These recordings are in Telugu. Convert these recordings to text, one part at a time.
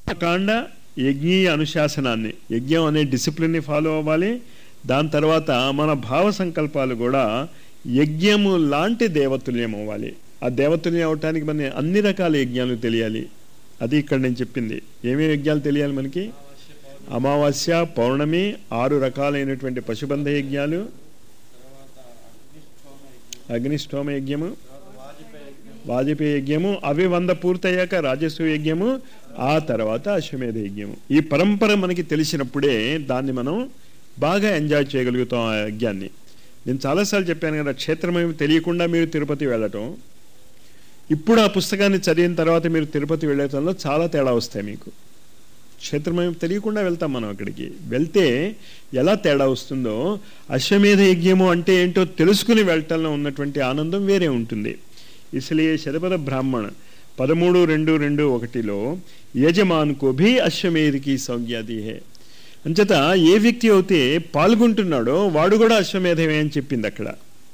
కాండ యజ్ఞీయ అనుశాసనాన్ని యజ్ఞం అనే డిసిప్లిన్ని ఫాలో అవ్వాలి దాని తర్వాత మన భావ సంకల్పాలు కూడా యజ్ఞము లాంటి దేవతుల్యం అవ్వాలి ఆ దేవతుల్యం అవటానికి మన అన్ని రకాల యజ్ఞాలు తెలియాలి అది ఇక్కడ నేను చెప్పింది ఏమేమి యజ్ఞాలు తెలియాలి మనకి అమావాస్య పౌర్ణమి ఆరు రకాలైనటువంటి పశుబంధ యజ్ఞాలు అగ్నిష్టోమ యజ్ఞము వాజపేయ యజ్ఞము అవి వంద పూర్తయ్యాక రాజస్వ యజ్ఞము ఆ తర్వాత అశ్వమేధ యజ్ఞము ఈ పరంపర మనకి తెలిసినప్పుడే దాన్ని మనం బాగా ఎంజాయ్ చేయగలుగుతాం ఆ యజ్ఞాన్ని నేను చాలాసార్లు చెప్పాను కదా క్షేత్రమేమి తెలియకుండా మీరు తిరుపతి వెళ్ళటం ఇప్పుడు ఆ పుస్తకాన్ని చదివిన తర్వాత మీరు తిరుపతి వెళ్ళటంలో చాలా తేడా వస్తాయి మీకు క్షేత్రమేమి తెలియకుండా వెళ్తాం మనం అక్కడికి వెళ్తే ఎలా తేడా వస్తుందో అశ్వమేధ యజ్ఞము అంటే ఏంటో తెలుసుకుని వెళ్ళటంలో ఉన్నటువంటి ఆనందం వేరే ఉంటుంది इसलिए శతపథ బ్రాహ్మణ పదమూడు రెండు రెండు ఒకటిలో యజమానుకో భీ అశ్వమేధికి సౌజ్ఞాది హే అంచేత ఏ వ్యక్తి అయితే పాల్గొంటున్నాడో వాడు కూడా అశ్వమేధమే అని చెప్పింది అక్కడ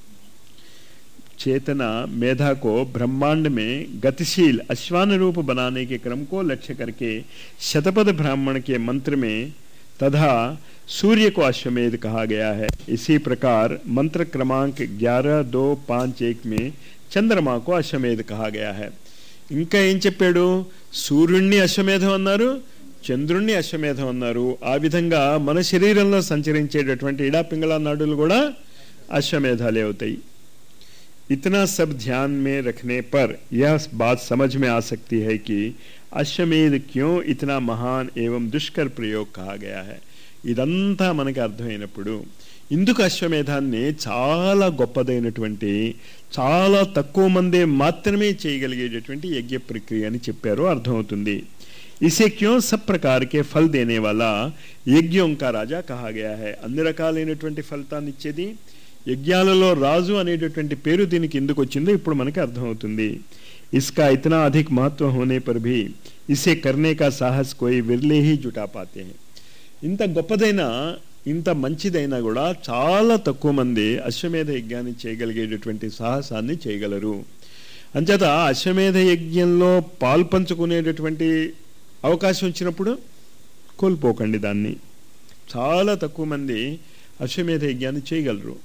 चेतना मेधा को ब्रह्मांड में गतिशील अश्वान रूप बनाने के क्रम को लक्ष्य करके शतपथ ब्राह्मण के मंत्र में तथा सूर्य को अश्वमेध कहा गया है इसी प्रकार मंत्र क्रमांक ग्यारह दो पाँच एक में చంద్రమాకు అశ్వమేధ కహా గయా హై ఇంకా ఏం చెప్పాడు సూర్యుణ్ణి అశ్వమేధం అన్నారు చంద్రుణ్ణి అశ్వమేధం అన్నారు ఆ విధంగా మన శరీరంలో సంచరించేటటువంటి ఇడా పింగళ నాడులు కూడా అశ్వమేధాలే అవుతాయి इतना सब ध्यान में रखने पर यह बात समझ में आ सकती है कि అశ్వమేధ క్యో ఇతనా మహాన్ ఏవం దుష్కర్ ప్రయోగ్ కహా గయా హై ఇదంతా మనకి అర్థమైనప్పుడు ఇందుకు అశ్వమేధాన్ని చాలా గొప్పదైనటువంటి చాలా తక్కువ మందే మాత్రమే చేయగలిగేటటువంటి యజ్ఞ ప్రక్రియ అని చెప్పారు అర్థమవుతుంది ఇసే క్యో సబ్ ప్రకార్ కే ఫల్ దేనే వాలా యజ్ఞం కా రాజా కహా గయా హై అన్ని రకాలైనటువంటి ఫలితాన్ని ఇచ్చేది యజ్ఞాలలో రాజు అనేటటువంటి పేరు దీనికి ఎందుకు వచ్చిందో ఇప్పుడు మనకి అర్థమవుతుంది इसका इतना अधिक महत्व होने पर भी इसे करने का साहस कोई विरले ही जुटा पाते हैं ఇంత గొప్పదైన ఇంత మంచిదైనా కూడా చాలా తక్కువ మంది అశ్వమేధ యజ్ఞాన్ని చేయగలిగేటటువంటి సాహసాన్ని చేయగలరు అంచేత అశ్వమేధ యజ్ఞంలో పాల్పంచుకునేటటువంటి అవకాశం వచ్చినప్పుడు కోల్పోకండి దాన్ని చాలా తక్కువ మంది అశ్వమేధ యజ్ఞాన్ని చేయగలరు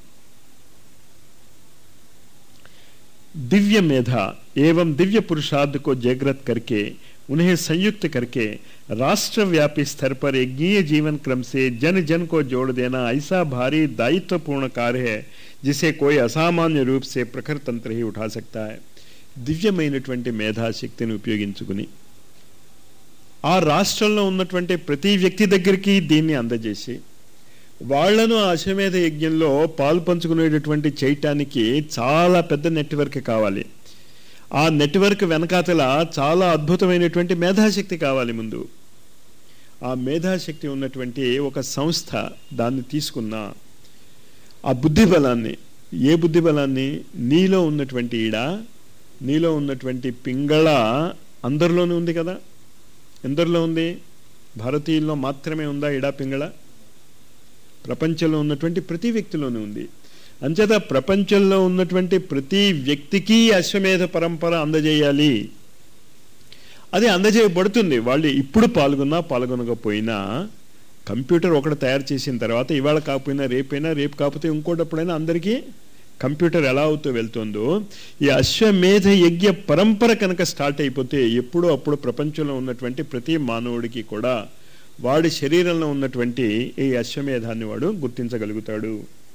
दिव्य मेधा एवं दिव्य पुरुषार्थ को जागृत करके उन्हें संयुक्त करके राष्ट्रव्यापी स्तर पर यज्ञीय जीवन क्रम से जन जन को जोड़ देना ऐसा भारी दायित्वपूर्ण कार्य है जिसे कोई असामान्य रूप से प्रखर तंत्र ही उठा सकता है దివ్యమైనటువంటి మేధాశక్తిని ఉపయోగించుకుని ఆ రాష్ట్రంలో ఉన్నటువంటి ప్రతి వ్యక్తి దగ్గరికి దీన్ని అందజేసి వాళ్లను ఆ అశ్వమేధ యజ్ఞంలో పాలు పంచుకునేటటువంటి చేయటానికి చాలా పెద్ద నెట్వర్క్ కావాలి ఆ నెట్వర్క్ వెనకాతల చాలా అద్భుతమైనటువంటి మేధాశక్తి కావాలి ముందు ఆ మేధాశక్తి ఉన్నటువంటి ఒక సంస్థ దాన్ని తీసుకున్న ఆ బుద్ధి బలాన్ని ఏ బుద్ధి బలాన్ని నీలో ఉన్నటువంటి ఈడ నీలో ఉన్నటువంటి పింగళ అందరిలోనూ ఉంది కదా ఎందరిలో ఉంది భారతీయుల్లో మాత్రమే ఉందా ఇడా పింగళ ప్రపంచంలో ఉన్నటువంటి ప్రతి వ్యక్తిలోనూ ఉంది అంచేత ప్రపంచంలో ఉన్నటువంటి ప్రతి వ్యక్తికి అశ్వమేధ పరంపర అందజేయాలి అది అందజేయబడుతుంది వాళ్ళు ఇప్పుడు పాల్గొన్నా పాల్గొనకపోయినా కంప్యూటర్ ఒకటి తయారు చేసిన తర్వాత ఇవాళ కాకపోయినా రేపైనా రేపు కాకపోతే ఇంకోటప్పుడైనా అందరికీ కంప్యూటర్ ఎలా అవుతూ వెళ్తుందో ఈ అశ్వమేధ యజ్ఞ పరంపర కనుక స్టార్ట్ అయిపోతే ఎప్పుడో అప్పుడు ప్రపంచంలో ఉన్నటువంటి ప్రతి మానవుడికి కూడా వాడి శరీరంలో ఉన్నటువంటి ఈ అశ్వమేధాన్ని వాడు గుర్తించగలుగుతాడు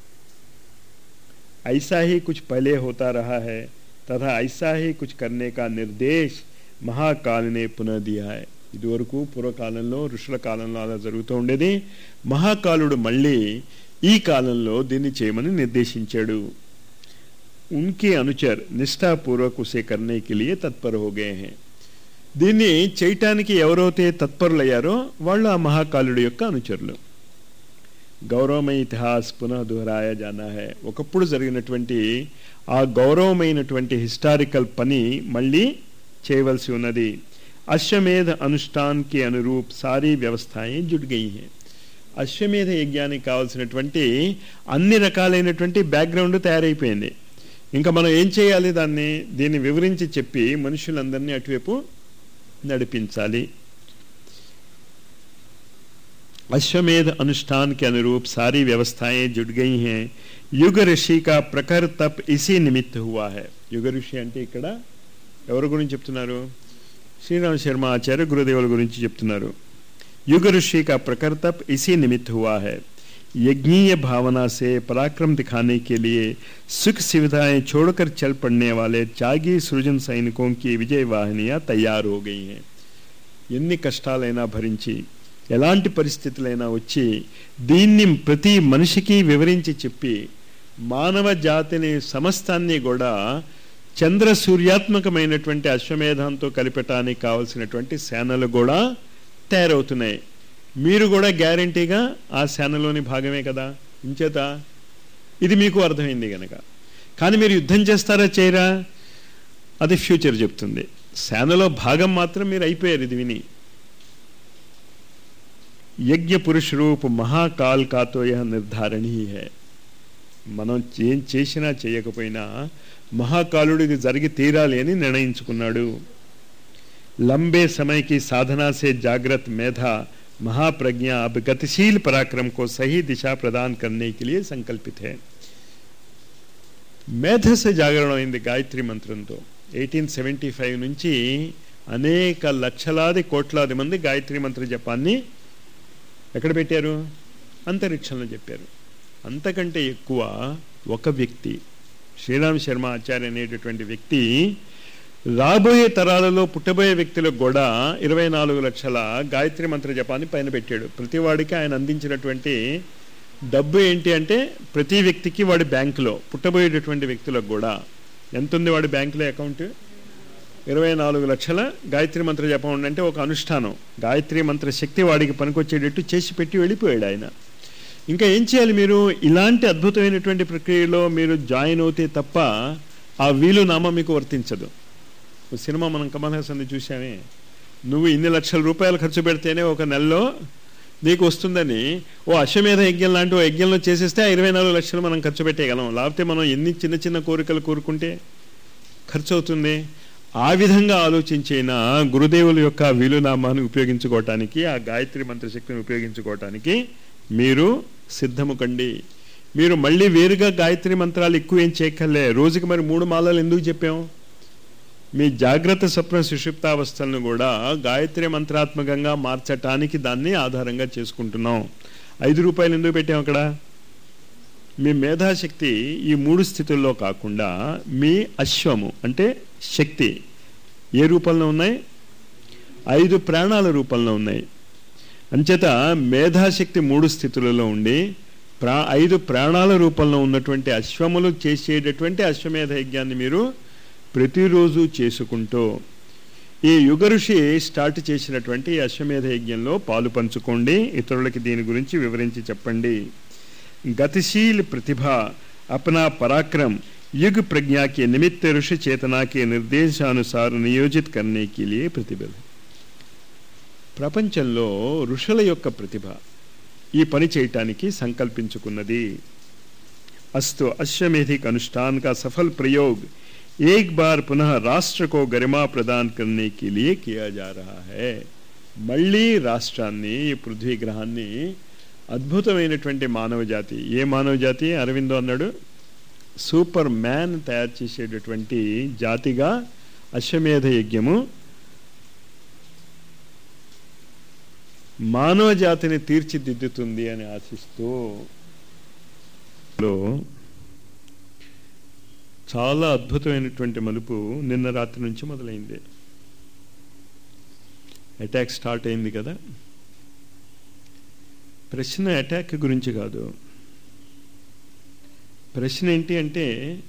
ऐसा ही कुछ पहले होता रहा है तथा ऐसा ही कुछ करने का निर्देश మహాకాల్ నే పునః దియా है ఇదివరకు పూర్వకాలంలో ఋషుల కాలంలో అలా జరుగుతూ ఉండేది మహాకాలుడు మళ్ళీ ఈ కాలంలో దీన్ని చేయమని నిర్దేశించాడు ఉన్కే అనుచర్ నిష్ఠాపూర్వక్ ఉసే కర్నే కే లియే తత్పర హో గయే हैं దీన్ని చేయటానికి ఎవరైతే తత్పరులయ్యారో వాళ్ళు ఆ మహాకాలుడు యొక్క అనుచరులు గౌరవమయ ఇతిహాస్ పునః దుహరాయ జానా హై ఒకప్పుడు జరిగినటువంటి ఆ గౌరవమైనటువంటి హిస్టారికల్ పని మళ్ళీ చేయవలసి ఉన్నది అశ్వమేధ అనుష్ఠాన్కి అనురూప్ సారీ వ్యవస్థాయి జుట్ గయి హై అశ్వమేధ యజ్ఞానికి కావాల్సినటువంటి అన్ని రకాలైనటువంటి బ్యాక్గ్రౌండ్ తయారైపోయింది ఇంకా మనం ఏం చేయాలి దాన్ని దీన్ని వివరించి చెప్పి మనుషులందరినీ అటువైపు నడిపించాలి अश्वमेध अनुष्ठान के अनुरूप सारी व्यवस्थाएं जुट गई हैं युग ऋषि का प्रखर तप इसी निमित्त हुआ है యుగ ఋషి అంటే ఇక్కడ ఎవరి గురించి చెప్తున్నారు శ్రీరామ శర్మ ఆచార్య గురుదేవుల గురించి చెప్తున్నారు युग ऋषि का प्रखर तप इसी निमित्त हुआ है यज्ञीय भावना से पराक्रम दिखाने के लिए सुख सुविधाएं छोड़कर चल पड़ने वाले त्यागी सृजन सैनिकों की विजय वाहिनियां तैयार हो गई हैं ఎన్ని కష్టాలైనా భరించి ఎలాంటి పరిస్థితులైనా వచ్చి దీన్ని ప్రతి మనిషికి వివరించి చెప్పి మానవ జాతిని సమస్తాన్ని కూడా చంద్ర సూర్యాత్మకమైనటువంటి అశ్వమేధంతో కలిపటానికి కావలసినటువంటి సేనలు కూడా తయారవుతున్నాయి మీరు కూడా గ్యారంటీగా ఆ సేనలోని భాగమే కదా ఇంచేత ఇది మీకు అర్థమైంది గనక కానీ మీరు యుద్ధం చేస్తారా చేయరా అది ఫ్యూచర్ చెప్తుంది సేనలో భాగం మాత్రం మీరు అయిపోయారు ఇది విని యజ్ఞ పురుష రూప్ మహాకాల్ కాతో యహ నిర్ధారణీ హే మనం ఏం చేసినా చేయకపోయినా మహాకాలుడు ఇది జరిగి తీరాలి అని నిర్ణయించుకున్నాడు लंबे समय की साधना से जागृत मेधा महाप्रज्ञा अब गतिशील पराक्रम को सही दिशा प्रदान करने के लिए संकल्पित है మేధ సే జాగరణ అయింది గాయత్రి మంత్రంతో ఎయిటీన్ సెవెంటీ ఫైవ్ నుంచి అనేక లక్షలాది కోట్లాది మంది గాయత్రి మంత్ర జపాన్ని ఎక్కడ పెట్టారు అంతరిక్షంలో చెప్పారు అంతకంటే ఎక్కువ ఒక వ్యక్తి శ్రీరామ్ శర్మ ఆచార్య అనేటటువంటి వ్యక్తి రాబోయే తరాలలో పుట్టబోయే వ్యక్తులకు కూడా ఇరవై నాలుగు లక్షల గాయత్రి మంత్ర జపాన్ని పైన పెట్టాడు ప్రతి వాడికి ఆయన అందించినటువంటి డబ్బు ఏంటి అంటే ప్రతి వ్యక్తికి వాడి బ్యాంకులో పుట్టబోయేటటువంటి వ్యక్తులకు కూడా ఎంత ఉంది వాడి బ్యాంకులో అకౌంట్ ఇరవై నాలుగు లక్షల గాయత్రి మంత్ర జపం అంటే ఒక అనుష్ఠానం గాయత్రి మంత్ర శక్తి వాడికి పనికొచ్చేటట్టు చేసి పెట్టి వెళ్ళిపోయాడు ఆయన ఇంకా ఏం చేయాలి మీరు ఇలాంటి అద్భుతమైనటువంటి ప్రక్రియలో మీరు జాయిన్ అవుతే తప్ప ఆ వీలునామా మీకు వర్తించదు ఓ సినిమా మనం కమల్ హాసన్ చూసామే నువ్వు ఇన్ని లక్షల రూపాయలు ఖర్చు పెడితేనే ఒక నెలలో నీకు వస్తుందని ఓ అశ్వమేధ యజ్ఞం లాంటి ఓ యజ్ఞంలో చేసేస్తే ఆ ఇరవై నాలుగు లక్షలు మనం ఖర్చు పెట్టేయగలం లేకపోతే మనం ఎన్ని చిన్న చిన్న కోరికలు కోరుకుంటే ఖర్చు అవుతుంది ఆ విధంగా ఆలోచించిన గురుదేవుల యొక్క వీలునామాన్ని ఉపయోగించుకోవటానికి ఆ గాయత్రి మంత్రశక్తిని ఉపయోగించుకోవటానికి మీరు సిద్ధము కండి మీరు మళ్ళీ వేరుగా గాయత్రి మంత్రాలు ఎక్కువ ఏం చేయక్కర్లే రోజుకి మరి మూడు మాలలు ఎందుకు చెప్పాం మీ జాగ్రత్త స్వప్న సుషిప్తావస్థలను కూడా గాయత్రి మంత్రాత్మకంగా మార్చటానికి దాన్ని ఆధారంగా చేసుకుంటున్నాం ఐదు రూపాయలు ఎందుకు పెట్టాం అక్కడ మీ మేధాశక్తి ఈ మూడు స్థితుల్లో కాకుండా మీ అశ్వము అంటే శక్తి ఏ రూపంలో ఉన్నాయి ఐదు ప్రాణాల రూపంలో ఉన్నాయి అంచేత మేధాశక్తి మూడు స్థితులలో ఉండి ప్రా ఐదు ప్రాణాల రూపంలో ఉన్నటువంటి అశ్వములు చేసేటటువంటి అశ్వమేధ యజ్ఞాన్ని మీరు ప్రతిరోజు చేసుకుంటూ ఈ యుగ ఋషి స్టార్ట్ చేసినటువంటి అశ్వమేధ యజ్ఞంలో పాలు పంచుకోండి ఇతరులకి దీని గురించి వివరించి చెప్పండి गतिशील प्रतिभा अपना पराक्रम युग प्रज्ञा के निमित्त ऋषि चेतना के निर्देशानुसार नियोजित करने के लिए प्रतिबद्ध ప్రపంచంలో ఋషుల యొక్క ప్రతిభ ఈ పని చేయటానికి సంకల్పించుకున్నది अस्तु अश्वमेधिक अनुष्ठान का सफल प्रयोग एक बार पुनः राष्ट्र को गरिमा प्रदान करने के लिए किया जा रहा है మళ్ళీ రాష్ట్రాన్ని ఈ పృథ్వీ గ్రహాన్ని అద్భుతమైనటువంటి మానవ జాతి ఏ మానవ జాతి అరవిందో అన్నాడు సూపర్ మ్యాన్ తయారు చేసేటటువంటి జాతిగా అశ్వమేధ యజ్ఞము మానవ జాతిని తీర్చిదిద్దుతుంది అని ఆశిస్తూ చాలా అద్భుతమైనటువంటి మలుపు నిన్న రాత్రి నుంచి మొదలైంది అటాక్ స్టార్ట్ అయింది కదా ప్రశ్న అటాక్ గురించి కాదు ప్రశ్న ఏంటి అంటే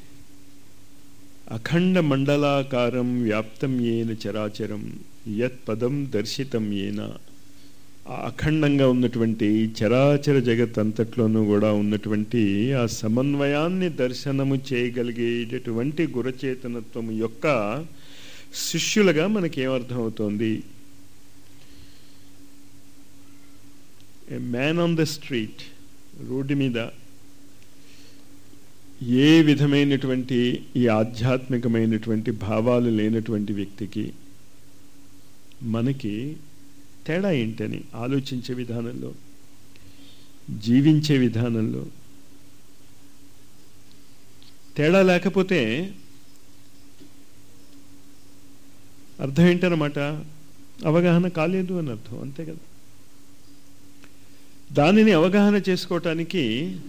అఖండ మండలాకారం వ్యాప్తం ఏన చరాచరం యత్ పదం దర్శితం ఏన ఆ అఖండంగా ఉన్నటువంటి చరాచర జగత్ అంతట్లోనూ కూడా ఉన్నటువంటి ఆ సమన్వయాన్ని దర్శనము చేయగలిగేటటువంటి గురచేతనత్వం యొక్క శిష్యులుగా మనకేమర్థమవుతోంది a man on the street road మీద ఏ విధమైనటువంటి ఈ ఆధ్యాత్మికమైనటువంటి భావాలు లేనటువంటి వ్యక్తికి మనకి తేడా ఏంటని ఆలోచించే విధానంలో జీవించే విధానంలో తేడా లేకపోతే అర్థం ఏంటన్నమాట అవగాహన కాలేదు అని అర్థం అంతే కదా దానిని అవగాహన చేసుకోవటానికి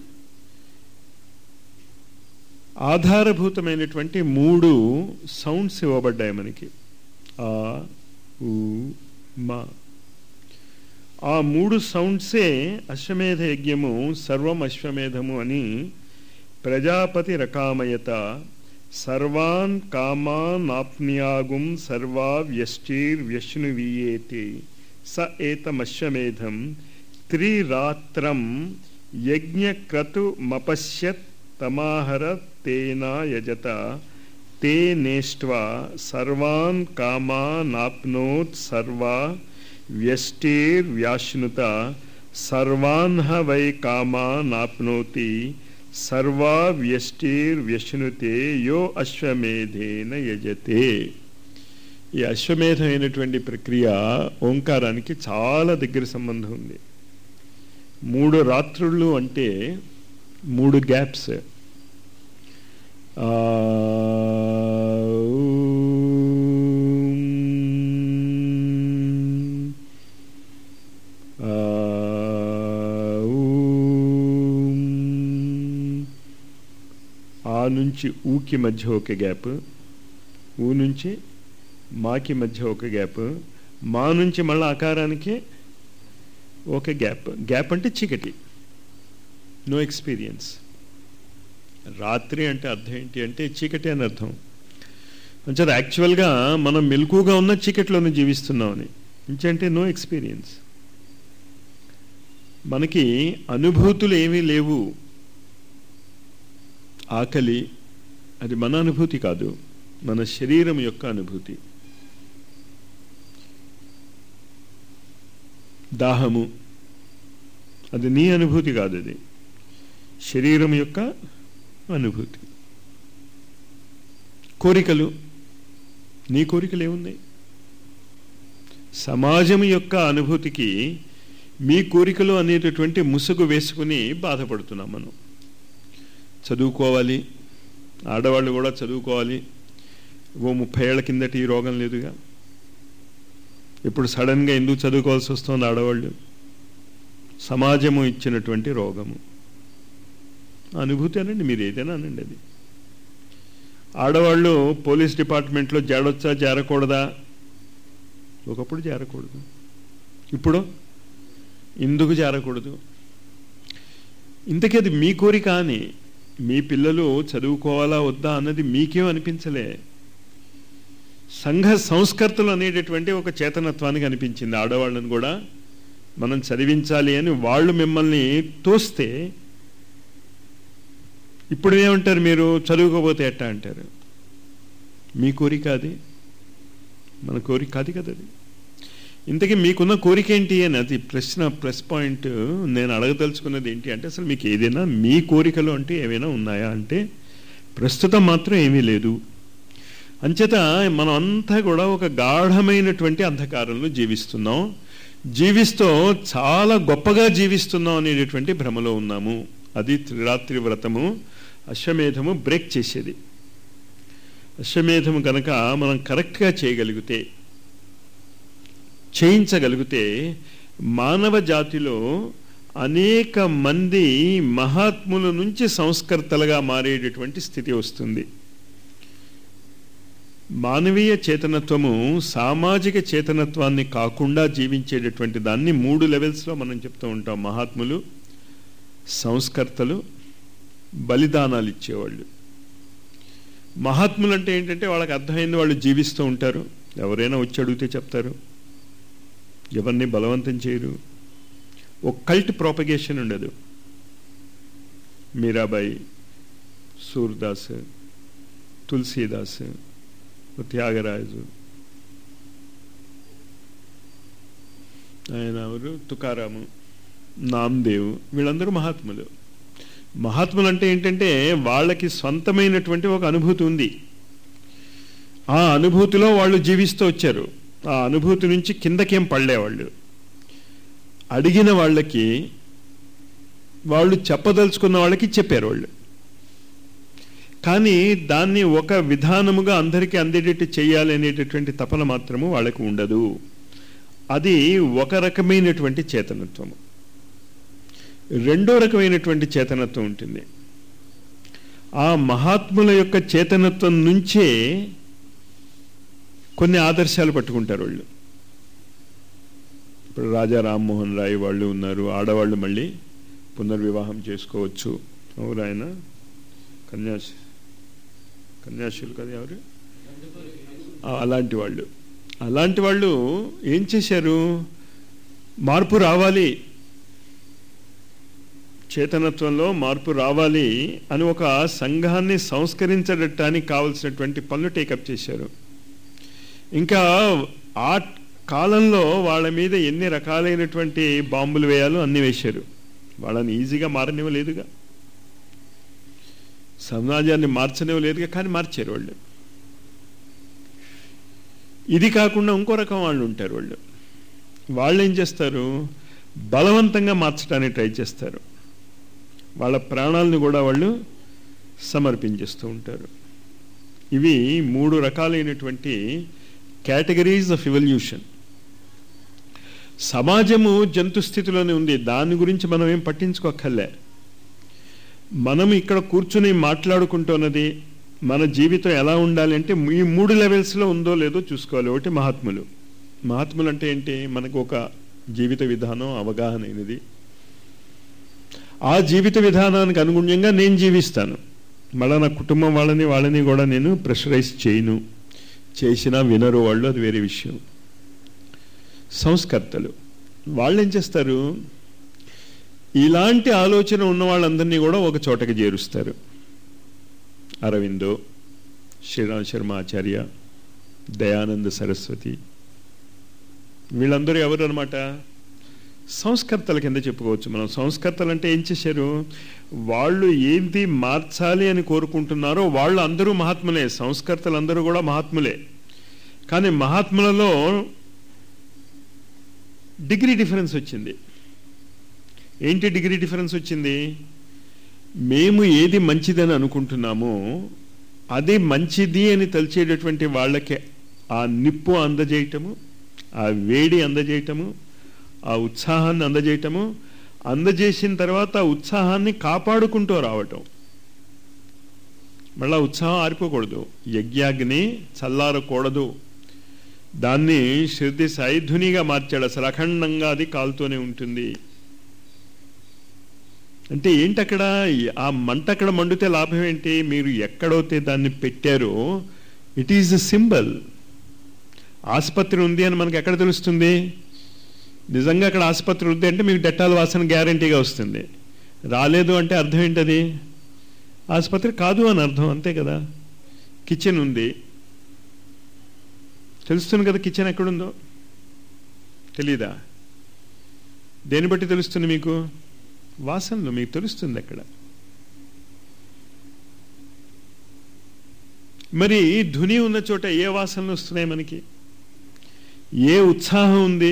ఆధారభూతమైనటువంటి మూడు సౌండ్స్ ఇవ్వబడ్డాయి మనకి ఆ ఊ మా ఆ మూడు సౌండ్సే అశ్వమేధ యజ్ఞము సర్వం అశ్వమేధము అని ప్రజాపతి రకామయత సర్వాన్ కామానాప్నియాగుం సర్వా వ్యష్టిర్వ్యష్ణువీయేతి స ఏతమశ్వమేధం త్రిరాత్రం యజ్ఞక్రతుమపశ్యత్ తమాహర తేనా యజత తే నేష్ట్వా సర్వాన్ కామానాప్నోత్ సర్వా వ్యష్టిర్వ్యాశ్నుత సర్వాన్ హ వై కామానాప్నోతి సర్వా వ్యష్టిర్వ్యశ్నుతే యో అశ్వమేధేన యజతే ఈ అశ్వమేధమైనటువంటి ప్రక్రియ ఓంకారానికి చాలా దగ్గర సంబంధం ఉంది మూడు రాత్రులు అంటే మూడు గ్యాప్స్ ఆ నుంచి ఊకి మధ్య ఒక గ్యాప్ ఊ నుంచి మాకి మధ్య ఒక గ్యాప్ మా నుంచి మళ్ళీ ఆకారానికి ఒక గ్యాప్ గ్యాప్ అంటే చీకటి నో ఎక్స్పీరియన్స్ రాత్రి అంటే అర్థం ఏంటి అంటే చీకటి అని అర్థం అంటే యాక్చువల్గా మనం మెలకుగా ఉన్న చీకటిలోనే జీవిస్తున్నామని ఇంకంటే నో ఎక్స్పీరియన్స్ మనకి అనుభూతులు ఏమీ లేవు ఆకలి అది మన అనుభూతి కాదు మన శరీరం యొక్క అనుభూతి దాహము అది నీ అనుభూతి కాదు అది శరీరం యొక్క అనుభూతి కోరికలు నీ కోరికలు ఏమున్నాయి సమాజం యొక్క అనుభూతికి మీ కోరికలు అనేటటువంటి ముసుగు వేసుకుని బాధపడుతున్నాం మనం చదువుకోవాలి ఆడవాళ్ళు కూడా చదువుకోవాలి ఓ ముప్పై ఏళ్ల కిందట ఈ రోగం లేదుగా ఇప్పుడు సడన్గా ఎందుకు చదువుకోవాల్సి వస్తుంది ఆడవాళ్ళు సమాజము ఇచ్చినటువంటి రోగము అనుభూతి అనండి మీరు ఏదైనా అనండి అది ఆడవాళ్ళు పోలీస్ డిపార్ట్మెంట్లో చేరొచ్చా చేరకూడదా ఒకప్పుడు చేరకూడదు ఇప్పుడు ఎందుకు చేరకూడదు ఇంతకీ అది మీ కోరిక అని మీ పిల్లలు చదువుకోవాలా వద్దా అన్నది మీకేం అనిపించలే సంఘ సంస్కర్తలు అనేటటువంటి ఒక చేతనత్వానికి అనిపించింది ఆడవాళ్ళని కూడా మనం చదివించాలి అని వాళ్ళు మిమ్మల్ని తోస్తే ఇప్పుడు ఏమంటారు మీరు చదువుకోపోతే ఎట్టా అంటారు మీ కోరిక అది మన కోరిక కాదు కదా అది ఇంతకీ మీకున్న కోరిక ఏంటి అని అది ప్రశ్న ప్లస్ పాయింట్ నేను అడగదలుచుకున్నది ఏంటి అంటే అసలు మీకు ఏదైనా మీ కోరికలు అంటే ఏమైనా ఉన్నాయా అంటే ప్రస్తుతం మాత్రం ఏమీ లేదు అంచేత మనం అంతా కూడా ఒక గాఢమైనటువంటి అంధకారంలో జీవిస్తున్నాం జీవిస్తూ చాలా గొప్పగా జీవిస్తున్నాం అనేటటువంటి భ్రమలో ఉన్నాము అది త్రిరాత్రి వ్రతము అశ్వమేధము బ్రేక్ చేసేది అశ్వమేధము కనుక మనం కరెక్ట్గా చేయగలిగితే చేయించగలిగితే మానవ జాతిలో అనేక మంది మహాత్ముల నుంచి సంస్కర్తలుగా మారేటటువంటి స్థితి వస్తుంది మానవీయ చేతనత్వము సామాజిక చేతనత్వాన్ని కాకుండా జీవించేటటువంటి దాన్ని మూడు లెవెల్స్లో మనం చెప్తూ ఉంటాం మహాత్ములు సంస్కర్తలు బలిదానాలు ఇచ్చేవాళ్ళు మహాత్ములు అంటే ఏంటంటే వాళ్ళకి అర్థమైంది వాళ్ళు జీవిస్తూ ఉంటారు ఎవరైనా వచ్చి అడిగితే చెప్తారు ఎవరిని బలవంతం చేయరు ఒక కల్ట్ ప్రాపగేషన్ ఉండదు మీరాబాయి సూర్దాస్ తులసీదాస్ త్యాగరాజు ఆయన ఎవరు తుకారాము నామ్దేవ్ వీళ్ళందరూ మహాత్ములు మహాత్ములు అంటే ఏంటంటే వాళ్ళకి సొంతమైనటువంటి ఒక అనుభూతి ఉంది ఆ అనుభూతిలో వాళ్ళు జీవిస్తూ వచ్చారు ఆ అనుభూతి నుంచి కిందకేం పడలేవాళ్ళు అడిగిన వాళ్ళకి వాళ్ళు చెప్పదలుచుకున్న వాళ్ళకి చెప్పారు వాళ్ళు కానీ దాన్ని ఒక విధానముగా అందరికీ అందేటట్టు చేయాలి అనేటటువంటి తపన మాత్రము వాళ్ళకు ఉండదు అది ఒక రకమైనటువంటి చేతనత్వము రెండో రకమైనటువంటి చేతనత్వం ఉంటుంది ఆ మహాత్ముల యొక్క చేతనత్వం నుంచే కొన్ని ఆదర్శాలు పట్టుకుంటారు వాళ్ళు ఇప్పుడు రాజా రామ్మోహన్ రాయ్ వాళ్ళు ఉన్నారు ఆడవాళ్ళు మళ్ళీ పునర్వివాహం చేసుకోవచ్చు ఎవరు ఆయన కన్యాశ కన్యాశులు కదా ఎవరు ఆ, అలాంటి వాళ్ళు అలాంటి వాళ్ళు ఏం చేశారు మార్పు రావాలి చేతనత్వంలో మార్పు రావాలి అని ఒక సంఘాన్ని సంస్కరించడానికి కావలసినటువంటి పనులు టేకప్ చేశారు ఇంకా ఆ కాలంలో వాళ్ళ మీద ఎన్ని రకాలైనటువంటి బాంబులు వేయాలో అన్ని వేశారు వాళ్ళని ఈజీగా మారనివ్వలేదుగా సమాజాన్ని మార్చనివ్వలేదుగా కానీ మార్చారు వాళ్ళు ఇది కాకుండా ఇంకో రకం వాళ్ళు ఉంటారు వాళ్ళు వాళ్ళు ఏం చేస్తారు బలవంతంగా మార్చడానికి ట్రై చేస్తారు వాళ్ళ ప్రాణాలను కూడా వాళ్ళు సమర్పించేస్తూ ఉంటారు ఇవి మూడు రకాలైనటువంటి కేటగిరీస్ ఆఫ్ ఎవల్యూషన్ సమాజము జంతు స్థితిలోనే ఉంది దాని గురించి మనం ఏం పట్టించుకోక్కర్లే మనం ఇక్కడ కూర్చుని మాట్లాడుకుంటున్నది మన జీవితం ఎలా ఉండాలి అంటే ఈ మూడు లెవెల్స్లో ఉందో లేదో చూసుకోవాలి ఒకటి మహాత్ములు మహాత్ములు అంటే ఏంటి మనకు ఒక జీవిత విధానం అవగాహన అయినది ఆ జీవిత విధానానికి అనుగుణ్యంగా నేను జీవిస్తాను మళ్ళీ నా కుటుంబం వాళ్ళని వాళ్ళని కూడా నేను ప్రెషరైజ్ చేయను చేసినా వినరు వాళ్ళు అది వేరే విషయం సంస్కర్తలు వాళ్ళు ఏం చేస్తారు ఇలాంటి ఆలోచన ఉన్న వాళ్ళందరినీ కూడా ఒక చోటకి చేరుస్తారు అరవిందో శ్రీరామ్ శర్మ ఆచార్య దయానంద సరస్వతి వీళ్ళందరూ ఎవరు అనమాట సంస్కర్తల కింద చెప్పుకోవచ్చు మనం సంస్కర్తలు అంటే ఏం చేశారు వాళ్ళు ఏంటి మార్చాలి అని కోరుకుంటున్నారో వాళ్ళు అందరూ మహాత్ములే సంస్కర్తలు అందరూ కూడా మహాత్ములే కానీ మహాత్ములలో డిగ్రీ డిఫరెన్స్ వచ్చింది ఏంటి డిగ్రీ డిఫరెన్స్ వచ్చింది మేము ఏది మంచిదని అనుకుంటున్నామో అది మంచిది అని తలిచేటటువంటి వాళ్ళకి ఆ నిప్పు అందజేయటము ఆ వేడి అందజేయటము ఆ ఉత్సాహాన్ని అందజేయటము అందజేసిన తర్వాత ఆ ఉత్సాహాన్ని కాపాడుకుంటూ రావటం మళ్ళా ఉత్సాహం ఆరిపోకూడదు యజ్ఞాగ్ని చల్లారకూడదు దాన్ని శృతి సైధునిగా మార్చాడు అసలు అఖండంగా అది కాలుతూనే ఉంటుంది అంటే ఏంటి అక్కడ ఆ మంట అక్కడ మండితే లాభం ఏంటి మీరు ఎక్కడైతే దాన్ని పెట్టారో ఇట్ ఈజ్ ఎ సింబల్ ఆసుపత్రి ఉంది అని మనకి ఎక్కడ తెలుస్తుంది నిజంగా అక్కడ ఆసుపత్రి ఉంది అంటే మీకు డెట్టాల వాసన గ్యారంటీగా వస్తుంది రాలేదు అంటే అర్థం ఏంటది ఆసుపత్రి కాదు అని అర్థం అంతే కదా కిచెన్ ఉంది తెలుస్తుంది కదా కిచెన్ ఎక్కడుందో తెలీదా దేని బట్టి తెలుస్తుంది మీకు వాసనలు మీకు తెలుస్తుంది అక్కడ మరి ధుని ఉన్న చోట ఏ వాసనలు వస్తున్నాయి మనకి ఏ ఉత్సాహం ఉంది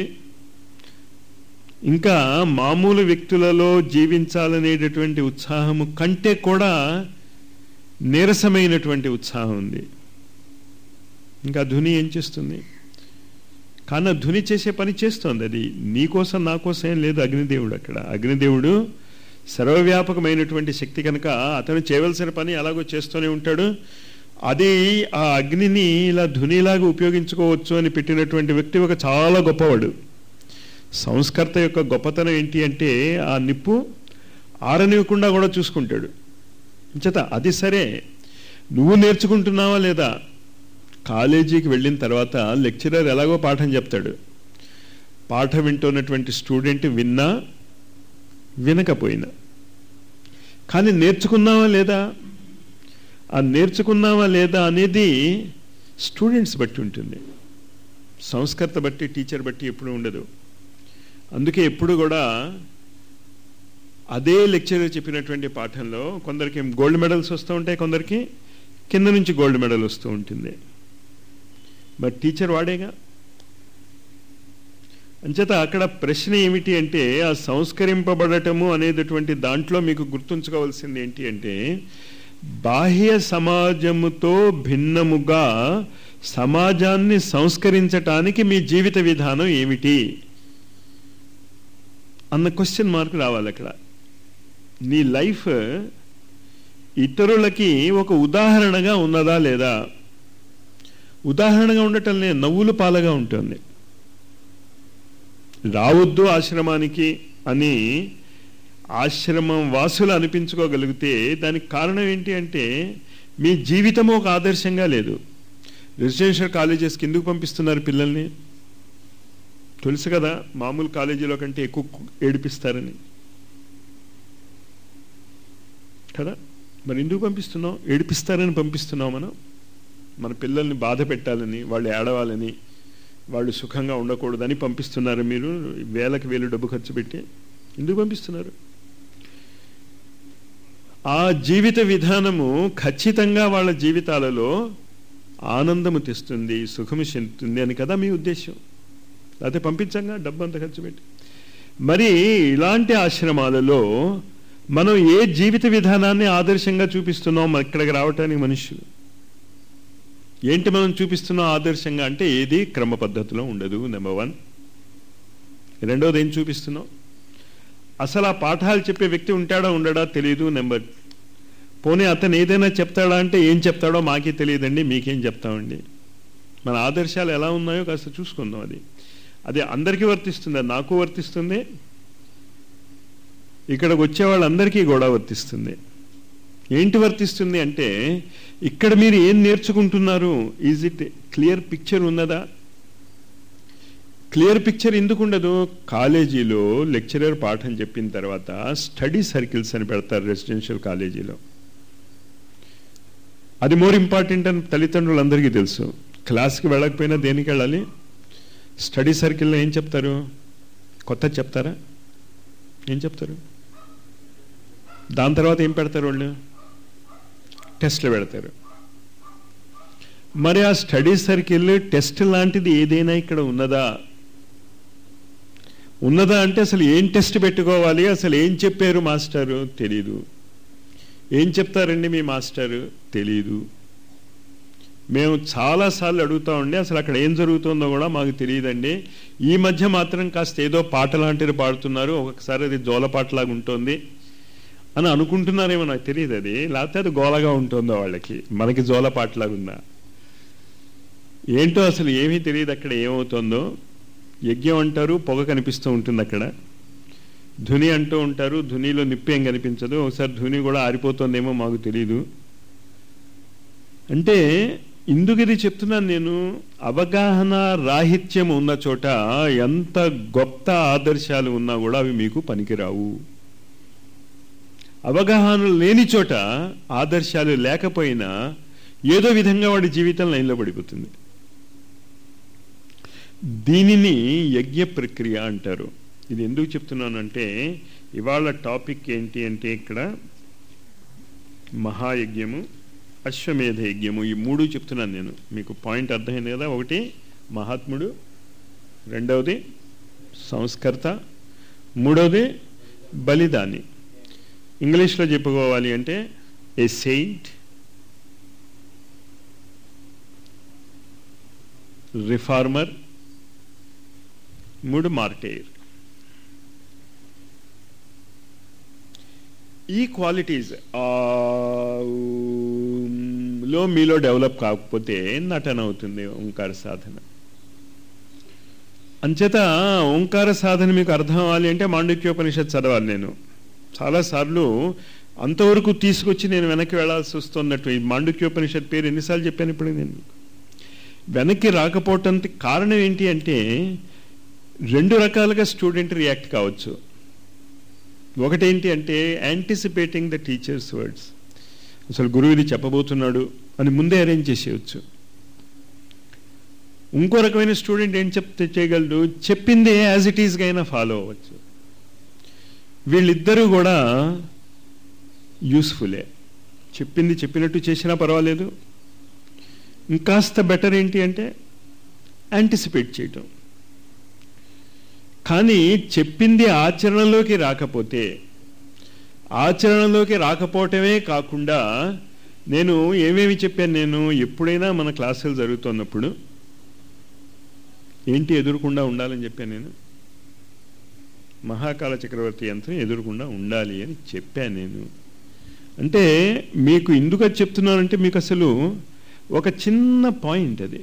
ఇంకా మామూలు వ్యక్తులలో జీవించాలనేటటువంటి ఉత్సాహము కంటే కూడా నీరసమైనటువంటి ఉత్సాహం ఉంది ఇంకా ధుని ఏం చేస్తుంది కానీ ఆ ధుని చేసే పని చేస్తోంది అది నీకోసం నా కోసం ఏం లేదు అగ్నిదేవుడు అక్కడ అగ్నిదేవుడు సర్వవ్యాపకమైనటువంటి శక్తి కనుక అతను చేయవలసిన పని ఎలాగో చేస్తూనే ఉంటాడు అది ఆ అగ్నిని ఇలా ధునిలాగా ఉపయోగించుకోవచ్చు అని పెట్టినటువంటి వ్యక్తి ఒక చాలా గొప్పవాడు సంస్కర్త యొక్క గొప్పతనం ఏంటి అంటే ఆ నిప్పు ఆరనివ్వకుండా కూడా చూసుకుంటాడు చేత అది సరే నువ్వు నేర్చుకుంటున్నావా లేదా కాలేజీకి వెళ్ళిన తర్వాత లెక్చరర్ ఎలాగో పాఠం చెప్తాడు పాఠం వింటున్నటువంటి స్టూడెంట్ విన్నా వినకపోయినా కానీ నేర్చుకున్నావా లేదా ఆ నేర్చుకున్నావా లేదా అనేది స్టూడెంట్స్ బట్టి ఉంటుంది సంస్కర్త బట్టి టీచర్ బట్టి ఎప్పుడు ఉండదు అందుకే ఎప్పుడు కూడా అదే లెక్చరర్ చెప్పినటువంటి పాఠంలో కొందరికి గోల్డ్ మెడల్స్ వస్తూ ఉంటాయి కొందరికి కింద నుంచి గోల్డ్ మెడల్ వస్తూ ఉంటుంది బట్ టీచర్ వాడేగా అంచేత అక్కడ ప్రశ్న ఏమిటి అంటే ఆ సంస్కరింపబడటము అనేటటువంటి దాంట్లో మీకు గుర్తుంచుకోవాల్సింది ఏంటి అంటే బాహ్య సమాజముతో భిన్నముగా సమాజాన్ని సంస్కరించటానికి మీ జీవిత విధానం ఏమిటి అన్న క్వశ్చన్ మార్క్ రావాలి అక్కడ నీ లైఫ్ ఇతరులకి ఒక ఉదాహరణగా ఉన్నదా లేదా ఉదాహరణగా ఉండటం లేదు నవ్వులు పాలగా ఉంటుంది రావద్దు ఆశ్రమానికి అని ఆశ్రమం వాసులు అనిపించుకోగలిగితే దానికి కారణం ఏంటి అంటే మీ జీవితం ఒక ఆదర్శంగా లేదు రెసిడెన్షియల్ కాలేజెస్కి ఎందుకు పంపిస్తున్నారు పిల్లల్ని తెలుసు కదా మామూలు కాలేజీలో కంటే ఎక్కువ ఏడిపిస్తారని కదా మరి ఎందుకు పంపిస్తున్నాం ఏడిపిస్తారని పంపిస్తున్నాం మనం మన పిల్లల్ని బాధ పెట్టాలని వాళ్ళు ఏడవాలని వాళ్ళు సుఖంగా ఉండకూడదని పంపిస్తున్నారు మీరు వేలకు వేలు డబ్బు ఖర్చు పెట్టి ఎందుకు పంపిస్తున్నారు ఆ జీవిత విధానము ఖచ్చితంగా వాళ్ళ జీవితాలలో ఆనందము తెస్తుంది సుఖము చెందుతుంది అని కదా మీ ఉద్దేశం లేకపోతే పంపించంగా డబ్బు అంత ఖర్చు పెట్టి మరి ఇలాంటి ఆశ్రమాలలో మనం ఏ జీవిత విధానాన్ని ఆదర్శంగా చూపిస్తున్నాం ఇక్కడికి రావటానికి మనుషులు ఏంటి మనం చూపిస్తున్నాం ఆదర్శంగా అంటే ఏది క్రమ పద్ధతిలో ఉండదు నెంబర్ వన్ రెండోది ఏం చూపిస్తున్నాం అసలు ఆ పాఠాలు చెప్పే వ్యక్తి ఉంటాడా ఉండడా తెలియదు నెంబర్ పోనీ అతను ఏదైనా చెప్తాడా అంటే ఏం చెప్తాడో మాకే తెలియదండి మీకేం చెప్తామండి మన ఆదర్శాలు ఎలా ఉన్నాయో కాస్త చూసుకుందాం అది అది అందరికీ వర్తిస్తుంది అది నాకు వర్తిస్తుంది ఇక్కడికి వచ్చే వాళ్ళందరికీ కూడా వర్తిస్తుంది ఏంటి వర్తిస్తుంది అంటే ఇక్కడ మీరు ఏం నేర్చుకుంటున్నారు ఈజ్ ఇట్ క్లియర్ పిక్చర్ ఉన్నదా క్లియర్ పిక్చర్ ఎందుకు ఉండదు కాలేజీలో లెక్చరర్ పాఠం చెప్పిన తర్వాత స్టడీ సర్కిల్స్ అని పెడతారు రెసిడెన్షియల్ కాలేజీలో అది మోర్ ఇంపార్టెంట్ అని తల్లిదండ్రులందరికీ తెలుసు క్లాస్కి వెళ్ళకపోయినా దేనికి వెళ్ళాలి స్టడీ సర్కిల్లో ఏం చెప్తారు కొత్త చెప్తారా ఏం చెప్తారు దాని తర్వాత ఏం పెడతారు వాళ్ళు టెస్ట్లు పెడతారు మరి ఆ స్టడీ సర్కిల్ టెస్ట్ లాంటిది ఏదైనా ఇక్కడ ఉన్నదా ఉన్నదా అంటే అసలు ఏం టెస్ట్ పెట్టుకోవాలి అసలు ఏం చెప్పారు మాస్టారు తెలీదు ఏం చెప్తారండి మీ మాస్టారు తెలీదు మేము చాలాసార్లు అడుగుతా ఉండి అసలు అక్కడ ఏం జరుగుతుందో కూడా మాకు తెలియదండి ఈ మధ్య మాత్రం కాస్త ఏదో పాట లాంటిది పాడుతున్నారు ఒక్కొక్కసారి అది జోలపాటలాగా ఉంటుంది అని అనుకుంటున్నారేమో నాకు తెలియదు అది లేకపోతే అది గోలగా ఉంటుందో వాళ్ళకి మనకి జోలపాటలాగా ఉందా ఏంటో అసలు ఏమీ తెలియదు అక్కడ ఏమవుతుందో యజ్ఞం అంటారు పొగ కనిపిస్తూ ఉంటుంది అక్కడ ధుని అంటూ ఉంటారు ధునిలో నిప్పి ఏం కనిపించదు ఒకసారి ధుని కూడా ఆరిపోతుందేమో మాకు తెలియదు అంటే ఇందుకు ఇది చెప్తున్నాను నేను అవగాహన రాహిత్యం ఉన్న చోట ఎంత గొప్ప ఆదర్శాలు ఉన్నా కూడా అవి మీకు పనికిరావు అవగాహన లేని చోట ఆదర్శాలు లేకపోయినా ఏదో విధంగా వాడి జీవితం లైన్లో పడిపోతుంది దీనిని యజ్ఞ ప్రక్రియ అంటారు ఇది ఎందుకు చెప్తున్నానంటే ఇవాళ టాపిక్ ఏంటి అంటే ఇక్కడ మహాయజ్ఞము అశ్వమేధ యజ్ఞము ఈ మూడు చెప్తున్నాను నేను మీకు పాయింట్ అర్థమైంది కదా ఒకటి మహాత్ముడు రెండవది సంస్కర్త మూడవది బలిదాని ఇంగ్లీష్లో చెప్పుకోవాలి అంటే ఏ సెయింట్ రిఫార్మర్ మూడు మార్టైర్ ఈ క్వాలిటీస్ లో మీలో డెవలప్ కాకపోతే నటన అవుతుంది ఓంకార సాధన అంచేత ఓంకార సాధన మీకు అర్థం అవ్వాలి అంటే మాండుక్యోపనిషత్ చదవాలి నేను చాలాసార్లు అంతవరకు తీసుకొచ్చి నేను వెనక్కి వెళ్లాల్సి వస్తున్నట్టు ఈ మాండుక్యోపనిషత్ పేరు ఎన్నిసార్లు చెప్పాను ఇప్పుడు నేను వెనక్కి రాకపోవటానికి కారణం ఏంటి అంటే రెండు రకాలుగా స్టూడెంట్ రియాక్ట్ కావచ్చు ఒకటేంటి అంటే యాంటిసిపేటింగ్ ద టీచర్స్ వర్డ్స్ అసలు గురువు ఇది చెప్పబోతున్నాడు అని ముందే అరేంజ్ చేసేయచ్చు ఇంకో రకమైన స్టూడెంట్ ఏం చెప్తే చేయగలడు చెప్పిందే యాజ్ ఇట్ ఈస్గా అయినా ఫాలో అవ్వచ్చు వీళ్ళిద్దరూ కూడా యూస్ఫుల్లే చెప్పింది చెప్పినట్టు చేసినా పర్వాలేదు ఇంకాస్త బెటర్ ఏంటి అంటే యాంటిసిపేట్ చేయటం కానీ చెప్పింది ఆచరణలోకి రాకపోతే ఆచరణలోకి రాకపోవటమే కాకుండా నేను ఏమేమి చెప్పాను నేను ఎప్పుడైనా మన క్లాసులు జరుగుతున్నప్పుడు ఏంటి ఎదురుకుండా ఉండాలని చెప్పాను నేను మహాకాల చక్రవర్తి యంత్రం ఎదురుకుండా ఉండాలి అని చెప్పాను నేను అంటే మీకు ఎందుకు అది చెప్తున్నానంటే మీకు అసలు ఒక చిన్న పాయింట్ అది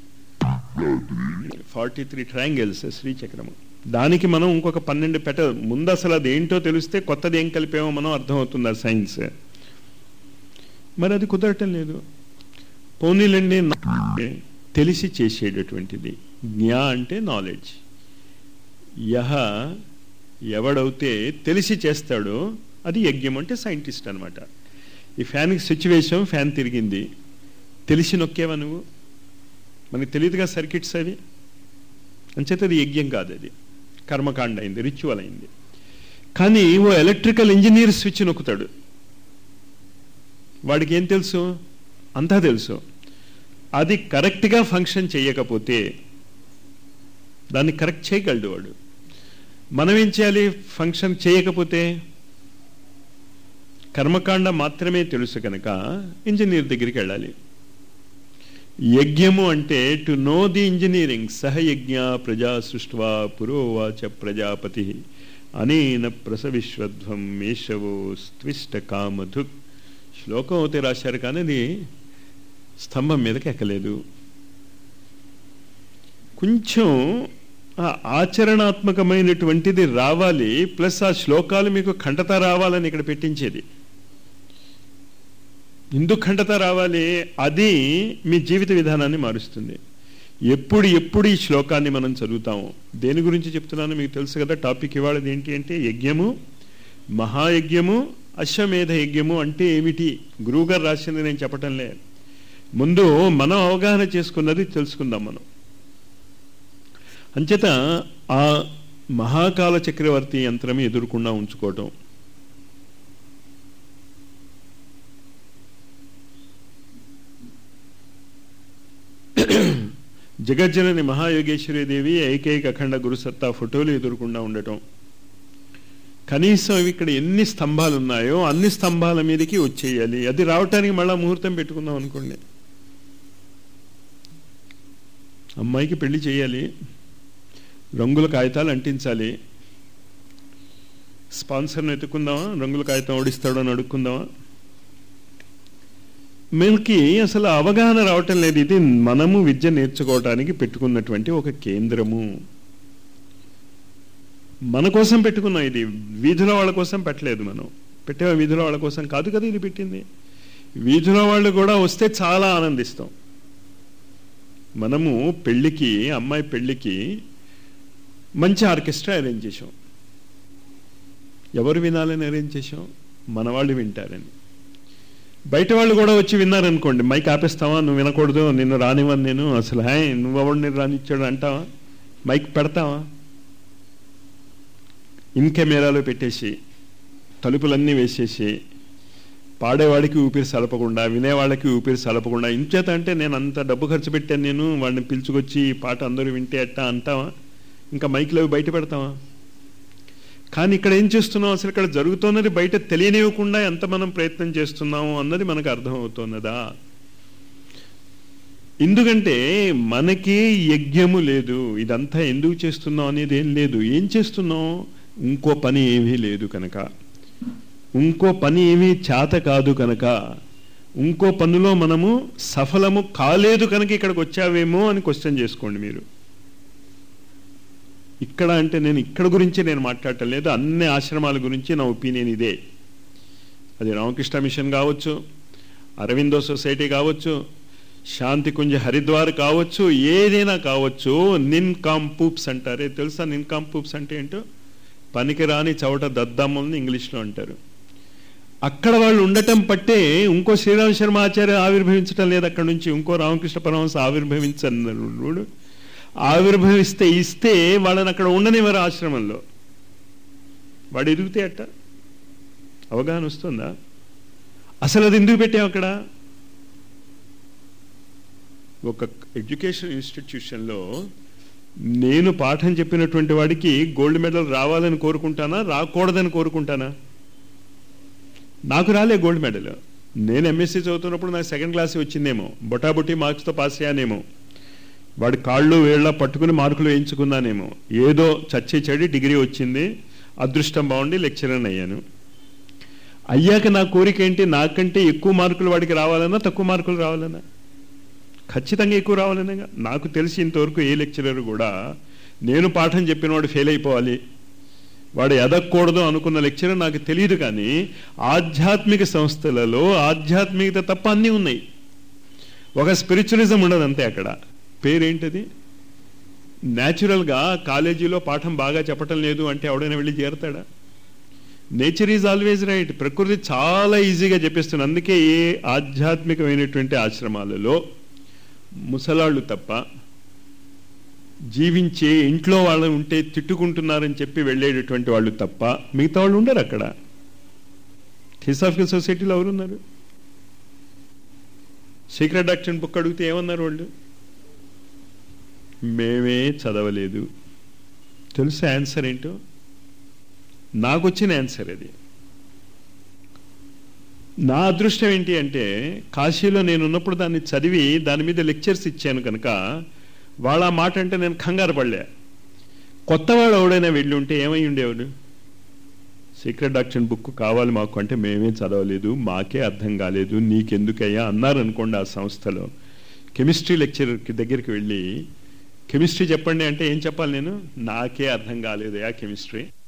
ఫార్టీ త్రీ ట్రయాంగిల్స్ శ్రీచక్రము దానికి మనం ఇంకొక పన్నెండు పెట్ట ముందు అసలు అది ఏంటో తెలిస్తే కొత్తది ఏం కలిపామో మనం అర్థమవుతుంది ఆ సైన్స్ మరి అది కుదరటం లేదు పోనీలండి తెలిసి చేసేటటువంటిది జ్ఞా అంటే నాలెడ్జ్ యహ ఎవడైతే తెలిసి చేస్తాడో అది యజ్ఞం అంటే సైంటిస్ట్ అనమాట ఈ ఫ్యాన్కి సిచ్యువేషన్ ఫ్యాన్ తిరిగింది తెలిసి నొక్కేవా నువ్వు మనకి తెలియదుగా సర్కిట్స్ అవి అంచేత అది యజ్ఞం కాదు అది కర్మకాండ అయింది రిచువల్ అయింది కానీ ఓ ఎలక్ట్రికల్ ఇంజనీర్ స్విచ్ నొక్కుతాడు వాడికి ఏం తెలుసు అంతా తెలుసు అది కరెక్ట్గా ఫంక్షన్ చేయకపోతే దాన్ని కరెక్ట్ చేయగలడు వాడు మనం ఏం చేయాలి ఫంక్షన్ చేయకపోతే కర్మకాండ మాత్రమే తెలుసు కనుక ఇంజనీర్ దగ్గరికి వెళ్ళాలి యజ్ఞము అంటే టు నో ది ఇంజనీరింగ్ సహయజ్ఞ ప్రజా సృష్వా పురోవాచ ప్రజాపతి అనేన ప్రసవిశ్వధ్వం మేషవో స్త్విష్ట కామధుక్ శ్లోకం అయితే రాశారు కానీ అది స్తంభం మీదకి ఎక్కలేదు కొంచెం ఆ ఆచరణాత్మకమైనటువంటిది రావాలి ప్లస్ ఆ శ్లోకాలు మీకు ఖండత రావాలని ఇక్కడ పెట్టించేది ఎందుకు ఖండత రావాలి అది మీ జీవిత విధానాన్ని మారుస్తుంది ఎప్పుడు ఎప్పుడు ఈ శ్లోకాన్ని మనం చదువుతాము దేని గురించి చెప్తున్నాను మీకు తెలుసు కదా టాపిక్ ఇవాళది ఏంటి అంటే యజ్ఞము మహాయజ్ఞము అశ్వమేధ యజ్ఞము అంటే ఏమిటి గురువుగారు రాసింది నేను చెప్పటంలే ముందు మనం అవగాహన చేసుకున్నది తెలుసుకుందాం మనం అంచేత ఆ మహాకాల చక్రవర్తి యంత్రం ఎదురుకుండా ఉంచుకోవటం జగజ్జనని మహాయోగేశ్వరి దేవి ఏకైక అఖండ గురుసత్తా ఫోటోలు ఎదురుకుండా ఉండటం కనీసం ఇక్కడ ఎన్ని స్తంభాలు ఉన్నాయో అన్ని స్తంభాల మీదకి వచ్చేయాలి అది రావటానికి మళ్ళా ముహూర్తం పెట్టుకుందాం అనుకోండి అమ్మాయికి పెళ్లి చేయాలి రంగుల కాగితాలు అంటించాలి స్పాన్సర్ను ఎత్తుకుందామా రంగుల కాగితం ఓడిస్తాడో అని అడుక్కుందామా మనకి అసలు అవగాహన రావటం లేదు ఇది మనము విద్య నేర్చుకోవటానికి పెట్టుకున్నటువంటి ఒక కేంద్రము మన కోసం పెట్టుకున్నాం ఇది వీధిలో వాళ్ళ కోసం పెట్టలేదు మనం పెట్టే వీధిలో వాళ్ళ కోసం కాదు కదా ఇది పెట్టింది వీధిలో వాళ్ళు కూడా వస్తే చాలా ఆనందిస్తాం మనము పెళ్ళికి అమ్మాయి పెళ్ళికి మంచి ఆర్కెస్ట్రా అరేంజ్ చేసాం ఎవరు వినాలని అరేంజ్ చేసాం మన వాళ్ళు వింటారని బయట వాళ్ళు కూడా వచ్చి విన్నారనుకోండి మైక్ ఆపేస్తావా నువ్వు వినకూడదు నిన్ను రానివ్వను నేను అసలు హాయ్ నువ్వు ఎవడిని రానిచ్చాడు అంటావా మైక్ పెడతావా ఇన్ కెమెరాలో పెట్టేసి తలుపులన్నీ వేసేసి పాడేవాడికి ఊపిరి సలపకుండా వినేవాళ్ళకి ఊపిరి సలపకుండా ఇంచేత అంటే నేను అంత డబ్బు ఖర్చు పెట్టాను నేను వాడిని పిలుచుకొచ్చి ఈ పాట అందరూ వింటే అట్టా అంటావా ఇంకా మైక్లో అవి బయట పెడతావా కానీ ఇక్కడ ఏం చేస్తున్నాం అసలు ఇక్కడ జరుగుతున్నది బయట తెలియనివ్వకుండా ఎంత మనం ప్రయత్నం చేస్తున్నాము అన్నది మనకు అర్థమవుతున్నదా ఎందుకంటే మనకి యజ్ఞము లేదు ఇదంతా ఎందుకు చేస్తున్నాం అనేది ఏం లేదు ఏం చేస్తున్నాం ఇంకో పని ఏమీ లేదు కనుక ఇంకో పని ఏమీ చేత కాదు కనుక ఇంకో పనిలో మనము సఫలము కాలేదు కనుక ఇక్కడికి వచ్చావేమో అని క్వశ్చన్ చేసుకోండి మీరు ఇక్కడ అంటే నేను ఇక్కడ గురించి నేను మాట్లాడటం లేదు అన్ని ఆశ్రమాల గురించి నా ఒపీనియన్ ఇదే అది రామకృష్ణ మిషన్ కావచ్చు అరవిందో సొసైటీ కావచ్చు శాంతి కుంజ హరిద్వార్ కావచ్చు ఏదైనా కావచ్చు నిన్ కాంపూప్స్ అంటారే తెలుసా నిన్ కాంపూప్స్ అంటే ఏంటో పనికిరాని చవట దద్దమ్మల్ని ఇంగ్లీష్లో అంటారు అక్కడ వాళ్ళు ఉండటం పట్టే ఇంకో శ్రీరామ శర్మ ఆచార్య ఆవిర్భవించటం లేదు అక్కడ నుంచి ఇంకో రామకృష్ణ పరమహంస ఆవిర్భవించన్నారు ఆవిర్భవిస్తే ఇస్తే వాళ్ళని అక్కడ ఉండనివ్వరు ఆశ్రమంలో వాడు ఎదిగితే అట్ట అవగాహన వస్తుందా అసలు అది ఎందుకు పెట్టాం అక్కడ ఒక ఎడ్యుకేషన్ ఇన్స్టిట్యూషన్లో నేను పాఠం చెప్పినటువంటి వాడికి గోల్డ్ మెడల్ రావాలని కోరుకుంటానా రాకూడదని కోరుకుంటానా నాకు రాలే గోల్డ్ మెడల్ నేను ఎంఎస్సీ చదువుతున్నప్పుడు నాకు సెకండ్ క్లాస్ వచ్చిందేమో బొటాబొట్టి మార్క్స్తో పాస్ అయ్యానేమో వాడి కాళ్ళు వేళ్ళ పట్టుకుని మార్కులు వేయించుకున్నానేమో ఏదో చచ్చి చెడి డిగ్రీ వచ్చింది అదృష్టం బాగుండి లెక్చరర్ అయ్యాను అయ్యాక నా కోరిక ఏంటి నాకంటే ఎక్కువ మార్కులు వాడికి రావాలన్నా తక్కువ మార్కులు రావాలన్నా ఖచ్చితంగా ఎక్కువ రావాలనేగా నాకు తెలిసి ఇంతవరకు ఏ లెక్చరర్ కూడా నేను పాఠం చెప్పిన వాడు ఫెయిల్ అయిపోవాలి వాడు ఎదగకూడదు అనుకున్న లెక్చరర్ నాకు తెలియదు కానీ ఆధ్యాత్మిక సంస్థలలో ఆధ్యాత్మికత తప్ప అన్నీ ఉన్నాయి ఒక స్పిరిచువలిజం ఉండదు అంతే అక్కడ పేరేంటది న్యాచురల్గా కాలేజీలో పాఠం బాగా చెప్పటం లేదు అంటే ఎవడైనా వెళ్ళి చేరతాడా నేచర్ ఈజ్ ఆల్వేజ్ రైట్ ప్రకృతి చాలా ఈజీగా చెప్పేస్తుంది అందుకే ఏ ఆధ్యాత్మికమైనటువంటి ఆశ్రమాలలో ముసలాళ్ళు తప్ప జీవించే ఇంట్లో వాళ్ళు ఉంటే తిట్టుకుంటున్నారని చెప్పి వెళ్ళేటటువంటి వాళ్ళు తప్ప మిగతా వాళ్ళు ఉండరు అక్కడ థిసాఫికల్ సొసైటీలో ఎవరున్నారు సీక్రెట్ డాక్టర్ బుక్ అడిగితే ఏమన్నారు వాళ్ళు మేమే చదవలేదు తెలుసు ఆన్సర్ ఏంటో నాకు వచ్చిన ఆన్సర్ అది నా అదృష్టం ఏంటి అంటే కాశీలో నేను ఉన్నప్పుడు దాన్ని చదివి దాని మీద లెక్చర్స్ ఇచ్చాను కనుక వాళ్ళ మాట అంటే నేను కంగారు పడలే కొత్తవాడు ఎవడైనా వెళ్ళి ఉంటే ఏమై ఉండేవాడు సీక్రెట్ డాక్టర్ బుక్ కావాలి మాకు అంటే మేమే చదవలేదు మాకే అర్థం కాలేదు నీకెందుకయ్యా అన్నారు అనుకోండి ఆ సంస్థలో కెమిస్ట్రీ లెక్చరర్కి దగ్గరికి వెళ్ళి కెమిస్ట్రీ చెప్పండి అంటే ఏం చెప్పాలి నేను నాకే అర్థం కాలేదయా కెమిస్ట్రీ